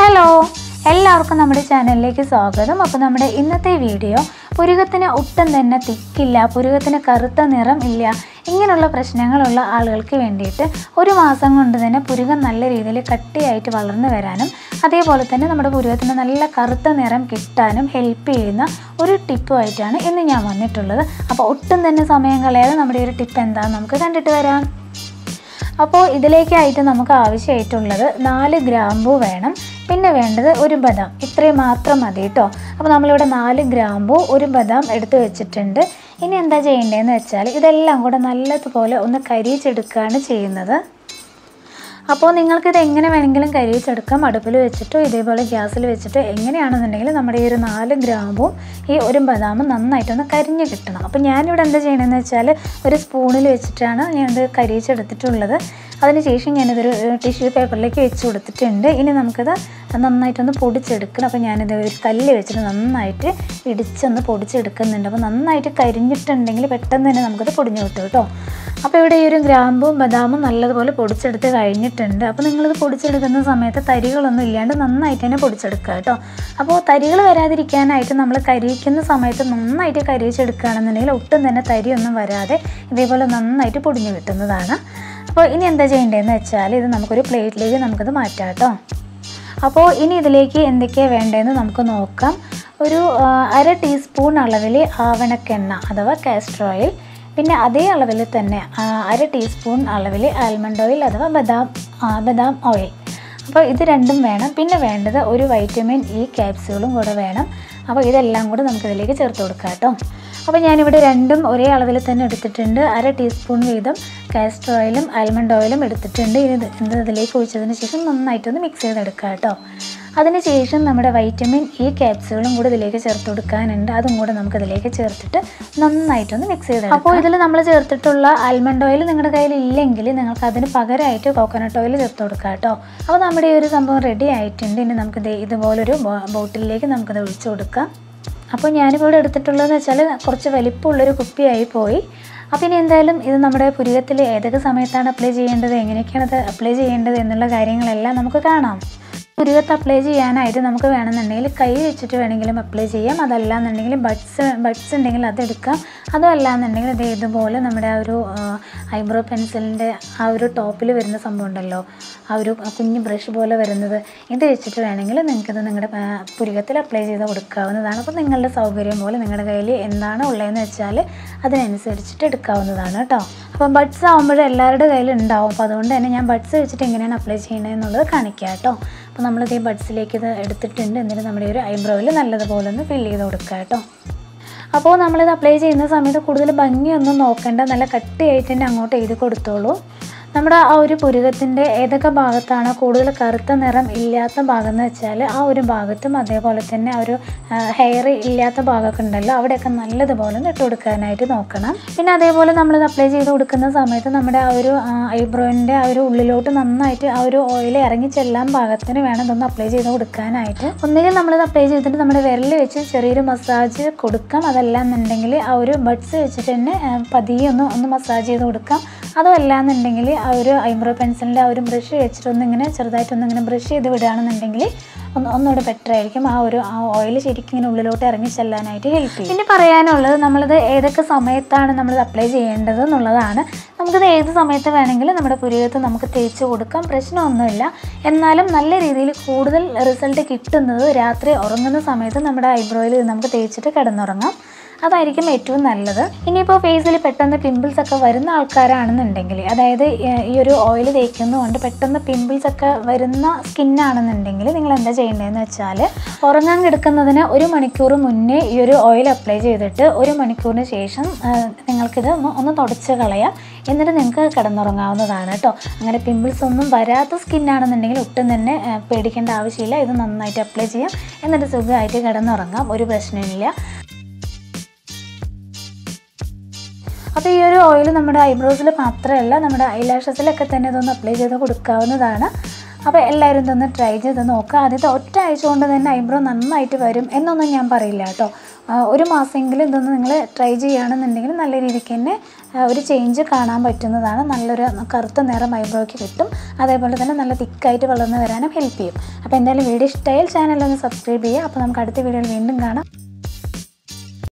hello എല്ലാവർക്കും നമ്മുടെ ചാനലിലേക്ക് സ്വാഗതം അപ്പോൾ നമ്മുടെ ഇന്നത്തെ വീഡിയോ പുരുകത്തിന് ഒട്ടും തന്നെ തിക്കില്ല പുരുകത്തിന് കറുത്ത നിറം ഇല്ല ഇങ്ങനെയുള്ള പ്രശ്നങ്ങളുള്ള ആളുകൾക്ക് വേണ്ടിയിട്ട് ഒരു മാസം കൊണ്ട് തന്നെ പുരുകം നല്ല രീതിയിൽ കട്ടിയായിട്ട് വളർന്നു വരാനും അതേപോലെ തന്നെ നമ്മുടെ പുരുകത്തിന് നല്ല കറുത്ത നിറം കിട്ടാനും ഹെൽപ്പ് ചെയ്യുന്ന ഒരു ടിപ്പുമായിട്ടാണ് ഇന്ന് ഞാൻ വന്നിട്ടുള്ളത് അപ്പോൾ ഒട്ടും തന്നെ സമയം കളയാതെ നമ്മുടെ ഒരു ടിപ്പ് എന്താണെന്ന് നമുക്ക് കണ്ടിട്ട് വരാം അപ്പോൾ ഇതിലേക്കായിട്ട് നമുക്ക് ആവശ്യമായിട്ടുള്ളത് നാല് ഗ്രാമ്പൂ വേണം പിന്നെ വേണ്ടത് ഒരു ബദാം ഇത്രയും മാത്രം മതി കേട്ടോ അപ്പോൾ നമ്മളിവിടെ നാല് ഗ്രാമ്പൂ ഒരു ബദാം എടുത്ത് വെച്ചിട്ടുണ്ട് ഇനി എന്താ ചെയ്യേണ്ടതെന്ന് വെച്ചാൽ ഇതെല്ലാം കൂടെ നല്ലതുപോലെ ഒന്ന് കരിയിച്ചെടുക്കുകയാണ് ചെയ്യുന്നത് അപ്പോൾ നിങ്ങൾക്കിത് എങ്ങനെ വേണമെങ്കിലും കരിയിച്ചെടുക്കാം അടുപ്പിൽ വെച്ചിട്ടോ ഇതേപോലെ ഗ്യാസിൽ വെച്ചിട്ടോ എങ്ങനെയാണെന്നുണ്ടെങ്കിൽ നമ്മുടെ ഈ ഒരു നാല് ഗ്രാമ്പും ഈ ഒരു ബദാമും നന്നായിട്ടൊന്ന് കരിഞ്ഞ് കിട്ടണം അപ്പോൾ ഞാനിവിടെ എന്താ ചെയ്യണമെന്ന് വെച്ചാൽ ഒരു സ്പൂണിൽ വെച്ചിട്ടാണ് ഞാനിത് കരിയിച്ചെടുത്തിട്ടുള്ളത് അതിനുശേഷം ഞാനിതൊരു ടിഷ്യൂ പേപ്പറിലേക്ക് വെച്ച് കൊടുത്തിട്ടുണ്ട് ഇനി നമുക്കിത് നന്നായിട്ടൊന്ന് പൊടിച്ചെടുക്കണം അപ്പോൾ ഞാനിത് ഒരു കല്ല് വെച്ചിട്ട് നന്നായിട്ട് ഇടിച്ചൊന്ന് പൊടിച്ചെടുക്കുന്നുണ്ട് അപ്പോൾ നന്നായിട്ട് കരിഞ്ഞിട്ടുണ്ടെങ്കിൽ പെട്ടെന്ന് തന്നെ നമുക്കത് പൊടിഞ്ഞു കിട്ടും കേട്ടോ അപ്പോൾ ഇവിടെ ഈ ഒരു ഗ്രാമ്പും ബദാമും നല്ലതുപോലെ പൊടിച്ചെടുത്ത് കഴിഞ്ഞിട്ടുണ്ട് അപ്പോൾ നിങ്ങളിത് പൊടിച്ചെടുക്കുന്ന സമയത്ത് തരികളൊന്നും ഇല്ലാണ്ട് നന്നായിട്ട് തന്നെ പൊടിച്ചെടുക്കുക കേട്ടോ അപ്പോൾ തരികൾ വരാതിരിക്കാനായിട്ട് നമ്മൾ കരിയിക്കുന്ന സമയത്ത് നന്നായിട്ട് കരിയിച്ചെടുക്കുകയാണെന്നുണ്ടെങ്കിൽ ഒട്ടും തന്നെ തരിയൊന്നും വരാതെ ഇതേപോലെ നന്നായിട്ട് പൊടിഞ്ഞു കിട്ടുന്നതാണ് അപ്പോൾ ഇനി എന്താ ചെയ്യേണ്ടതെന്ന് വെച്ചാൽ ഇത് നമുക്കൊരു പ്ലേറ്റിലേക്ക് നമുക്കത് മാറ്റാം കേട്ടോ അപ്പോൾ ഇനി ഇതിലേക്ക് എന്തൊക്കെയാണ് വേണ്ടതെന്ന് നമുക്ക് നോക്കാം ഒരു ആ, അര ടീസ്പൂൺ അളവിൽ ആവണക്കെണ്ണ അഥവാ കാസ്റ്റർ ഓയിൽ പിന്നെ അതേ അളവിൽ തന്നെ ആ, അര ടീസ്പൂൺ അളവിൽ ആൽമണ്ട് ഓയിൽ അഥവാ ബദാം ആ, ബദാം ഓയിൽ അപ്പോൾ ഇത് രണ്ടും വേണം പിന്നെ വേണ്ടത് ഒരു വൈറ്റമിൻ ഇ ക്യാപ്സ്യൂളും കൂടെ വേണം അപ്പോൾ ഇതെല്ലാം കൂടെ നമുക്കിതിലേക്ക് ചേർത്ത് കൊടുക്കാം കേട്ടോ അപ്പോൾ ഞാനിവിടെ രണ്ടും ഒരേ അളവിൽ തന്നെ എടുത്തിട്ടുണ്ട് അര ടീസ്പൂൺ വീതം കാസ്റ്റർ ഓയിലും ആൽമണ്ട് ഓയിലും എടുത്തിട്ടുണ്ട് ഇനി ഇത് ഇത് ഇതിലേക്ക് ഒഴിച്ചതിന് ശേഷം നന്നായിട്ടൊന്ന് മിക്സ് ചെയ്തെടുക്കുക കേട്ടോ അതിനുശേഷം നമ്മുടെ വൈറ്റമിൻ ഇ ക്യാപ്സ്യൂളും കൂടി ഇതിലേക്ക് ചേർത്ത് കൊടുക്കാനുണ്ട് അതും കൂടെ നമുക്ക് ഇതിലേക്ക് ചേർത്തിട്ട് നന്നായിട്ടൊന്ന് മിക്സ് ചെയ്തെടുക്കാം അപ്പോൾ ഇതിൽ നമ്മൾ ചേർത്തിട്ടുള്ള ആൽമണ്ട് ഓയിൽ നിങ്ങളുടെ കയ്യിൽ ഇല്ലെങ്കിൽ നിങ്ങൾക്ക് അതിന് പകരമായിട്ട് കോക്കനട്ട് ഓയിൽ ചേർത്ത് കൊടുക്കാം കേട്ടോ അപ്പോൾ നമ്മുടെ ഈ ഒരു സംഭവം റെഡി ആയിട്ടുണ്ട് ഇനി നമുക്ക് ദേ ഇതുപോലൊരു ബോ- ബോട്ടിലിലേക്ക് നമുക്കത് ഒഴിച്ചു കൊടുക്കാം അപ്പോൾ ഞാനിപ്പോൾ ഇവിടെ എടുത്തിട്ടുള്ളതെന്ന് വെച്ചാൽ കുറച്ച് വലിപ്പമുള്ളൊരു കുപ്പിയായി പോയി അപ്പോൾ ഇനി എന്തായാലും ഇത് നമ്മുടെ പുരികത്തിൽ ഏതൊക്കെ സമയത്താണ് അപ്ലൈ ചെയ്യേണ്ടത് എങ്ങനെയൊക്കെയാണ് അത് അപ്ലൈ ചെയ്യേണ്ടത് എന്നുള്ള കാര്യങ്ങളെല്ലാം നമുക്ക് കാണാം പുരികത്ത് അപ്ലൈ ചെയ്യാനായിട്ട് നമുക്ക് വേണമെന്നുണ്ടെങ്കിൽ കൈ വെച്ചിട്ട് വേണമെങ്കിലും അപ്ലൈ ചെയ്യാം അതല്ല എന്നുണ്ടെങ്കിൽ ബഡ്സ് ബഡ്സ് ഉണ്ടെങ്കിൽ അതെടുക്കാം അതും അല്ല എന്നുണ്ടെങ്കിൽ ഇത് ഇതുപോലെ നമ്മുടെ ആ ഒരു ഐബ്രോ പെൻസിലിൻ്റെ ആ ഒരു ടോപ്പിൽ വരുന്ന സംഭവം ഉണ്ടല്ലോ ആ ഒരു കുഞ്ഞ് ബ്രഷ് പോലെ വരുന്നത് ഇത് വെച്ചിട്ട് വേണമെങ്കിൽ നിങ്ങൾക്കത് നിങ്ങളുടെ ആ, പുരികത്തിൽ അപ്ലൈ ചെയ്ത് കൊടുക്കാവുന്നതാണ് അപ്പോൾ നിങ്ങളുടെ സൗകര്യം പോലെ നിങ്ങളുടെ കയ്യിൽ എന്താണ് ഉള്ളതെന്ന് വെച്ചാൽ അതിനനുസരിച്ചിട്ട് എടുക്കാവുന്നതാണ് കേട്ടോ അപ്പം ബഡ്സ് ആകുമ്പോൾ എല്ലാവരുടെ കയ്യിൽ ഉണ്ടാവും അപ്പോൾ അതുകൊണ്ട് തന്നെ ഞാൻ ബഡ്സ് വെച്ചിട്ട് എങ്ങനെയാണ് അപ്ലൈ ചെയ്യണത് എന്നുള്ളത് കാണിക്കാം കേട്ടോ അപ്പോൾ നമ്മളിത് ഈ ബഡ്സിലേക്ക് ഇത് എടുത്തിട്ടുണ്ട് എന്നിട്ട് നമ്മുടെ ഈ ഒരു ഐബ്രോയിൽ നല്ലതുപോലെ ഒന്ന് ഫില്ല് ചെയ്ത് കൊടുക്കുക കേട്ടോ അപ്പോൾ നമ്മളിത് അപ്ലൈ ചെയ്യുന്ന സമയത്ത് കൂടുതൽ ഭംഗിയൊന്നും നോക്കേണ്ട നല്ല കട്ടിയായിട്ട് തന്നെ അങ്ങോട്ട് എഴുതി കൊടുത്തോളൂ നമ്മുടെ ആ ഒരു പുരുകത്തിൻ്റെ ഏതൊക്കെ ഭാഗത്താണ് കൂടുതൽ കറുത്ത നിറം ഇല്ലാത്ത ഭാഗം എന്ന് വെച്ചാൽ ആ ഒരു ഭാഗത്തും അതേപോലെ തന്നെ ആ ഒരു ഹെയർ ഇല്ലാത്ത ഭാഗമൊക്കെ ഉണ്ടല്ലോ അവിടെയൊക്കെ നല്ലതുപോലെ ഒന്ന് ഇട്ട് കൊടുക്കാനായിട്ട് നോക്കണം പിന്നെ അതേപോലെ നമ്മളിത് അപ്ലൈ ചെയ്ത് കൊടുക്കുന്ന സമയത്ത് നമ്മുടെ ആ ഒരു ഐബ്രോയിൻ്റെ ആ ഒരു ഉള്ളിലോട്ട് നന്നായിട്ട് ആ ഒരു ഓയിൽ ഇറങ്ങി ചെല്ലാൻ പാകത്തിന് വേണം ഇതൊന്ന് അപ്ലൈ ചെയ്ത് കൊടുക്കാനായിട്ട് ഒന്നുകിൽ നമ്മളിത് അപ്ലൈ ചെയ്തിട്ട് നമ്മുടെ വിരൽ വെച്ച് ചെറിയൊരു മസാജ് കൊടുക്കാം അതല്ല എന്നുണ്ടെങ്കിൽ ആ ഒരു ബഡ്സ് വെച്ചിട്ട് തന്നെ ആ, പതിയെ ഒന്ന് ഒന്ന് മസാജ് ചെയ്ത് കൊടുക്കാം അതും അല്ല എന്നുണ്ടെങ്കിൽ ആ ഒരു ഐബ്രോ പെൻസിലിൻ്റെ ആ ഒരു ബ്രഷ് വെച്ചിട്ട് ഒന്നിങ്ങനെ ചെറുതായിട്ടൊന്ന് ഇങ്ങനെ ബ്രഷ് ചെയ്ത് വിടുകയാണെന്നുണ്ടെങ്കിൽ ഒന്ന് ഒന്നുകൂടെ ബെറ്റർ ആയിരിക്കും ആ ഒരു ആ ഓയിൽ ശരിക്കും ഇങ്ങനെ ഉള്ളിലോട്ട് ഇറങ്ങി ചെല്ലാനായിട്ട് ഹെൽപ്പ് ചെയ്യും പിന്നെ പറയാനുള്ളത് നമ്മളിത് ഏതൊക്കെ സമയത്താണ് നമ്മളിത് അപ്ലൈ ചെയ്യേണ്ടത് എന്നുള്ളതാണ് നമുക്കിത് ഏത് സമയത്ത് വേണമെങ്കിലും നമ്മുടെ പുരികത്ത് നമുക്ക് തേച്ച് കൊടുക്കാം പ്രശ്നമൊന്നുമില്ല എന്നാലും നല്ല രീതിയിൽ കൂടുതൽ റിസൾട്ട് കിട്ടുന്നത് രാത്രി ഉറങ്ങുന്ന സമയത്ത് നമ്മുടെ ഐബ്രോയിൽ നമുക്ക് തേച്ചിട്ട് കിടന്നുറങ്ങാം അതായിരിക്കും ഏറ്റവും നല്ലത് ഇനിയിപ്പോൾ ഫേസിൽ പെട്ടെന്ന് പിമ്പിൾസ് ഒക്കെ വരുന്ന ആൾക്കാരാണെന്നുണ്ടെങ്കിൽ അതായത് ഏഹ്, ഈ ഒരു ഓയിൽ തേക്കുന്നതുകൊണ്ട് പെട്ടെന്ന് പിമ്പിൾസ് ഒക്കെ വരുന്ന സ്കിന്നാണെന്നുണ്ടെങ്കിൽ നിങ്ങൾ എന്താ ചെയ്യേണ്ടതെന്ന് വെച്ചാൽ ഉറങ്ങാൻ കിടക്കുന്നതിന് ഒരു മണിക്കൂർ മുന്നേ ഈ ഒരു ഓയിൽ അപ്ലൈ ചെയ്തിട്ട് ഒരു മണിക്കൂറിന് ശേഷം ഏഹ്, നിങ്ങൾക്കിത് ഒന്ന് ഒന്ന് തുടച്ച് കളയാം എന്നിട്ട് നിങ്ങൾക്ക് കിടന്നുറങ്ങാവുന്നതാണ് കേട്ടോ അങ്ങനെ പിമ്പിൾസ് ഒന്നും വരാത്ത സ്കിന്നാണെന്നുണ്ടെങ്കിൽ ഒട്ടും തന്നെ ഏഹ്, പേടിക്കേണ്ട ആവശ്യമില്ല ഇത് നന്നായിട്ട് അപ്ലൈ ചെയ്യാം എന്നിട്ട് സുഖമായിട്ട് കിടന്നുറങ്ങാം ഒരു പ്രശ്നമില്ല അപ്പോൾ ഈ ഒരു ഓയിൽ നമ്മുടെ ഐബ്രോസിൽ മാത്രമല്ല നമ്മുടെ ഐലാഷസിലൊക്കെ തന്നെ ഇതൊന്ന് അപ്ലൈ ചെയ്ത് കൊടുക്കാവുന്നതാണ് അപ്പോൾ എല്ലാവരും ഇതൊന്ന് ട്രൈ ചെയ്ത് നോക്കുക ആദ്യത്തെ ഒറ്റ ആഴ്ച കൊണ്ട് തന്നെ ഐബ്രോ നന്നായിട്ട് വരും എന്നൊന്നും ഞാൻ പറയില്ല കേട്ടോ ആ, ഒരു മാസമെങ്കിലും ഇതൊന്ന് നിങ്ങൾ ട്രൈ ചെയ്യുകയാണെന്നുണ്ടെങ്കിൽ നല്ല രീതിക്ക് തന്നെ ആ, ഒരു ചേഞ്ച് കാണാൻ പറ്റുന്നതാണ് നല്ലൊരു കറുത്ത നിറം ഐബ്രോയ്ക്ക് കിട്ടും അതേപോലെ തന്നെ നല്ല തിക്കായിട്ട് വളർന്നു വരാനും ഹെൽപ്പ് ചെയ്യും അപ്പോൾ എന്തായാലും വീഡിയോ ഇഷ്ടമായാൽ ചാനലൊന്ന് സബ്സ്ക്രൈബ് ചെയ്യുക അപ്പോൾ നമുക്ക് അടുത്ത വീഡിയോയിൽ വീണ്ടും കാണാം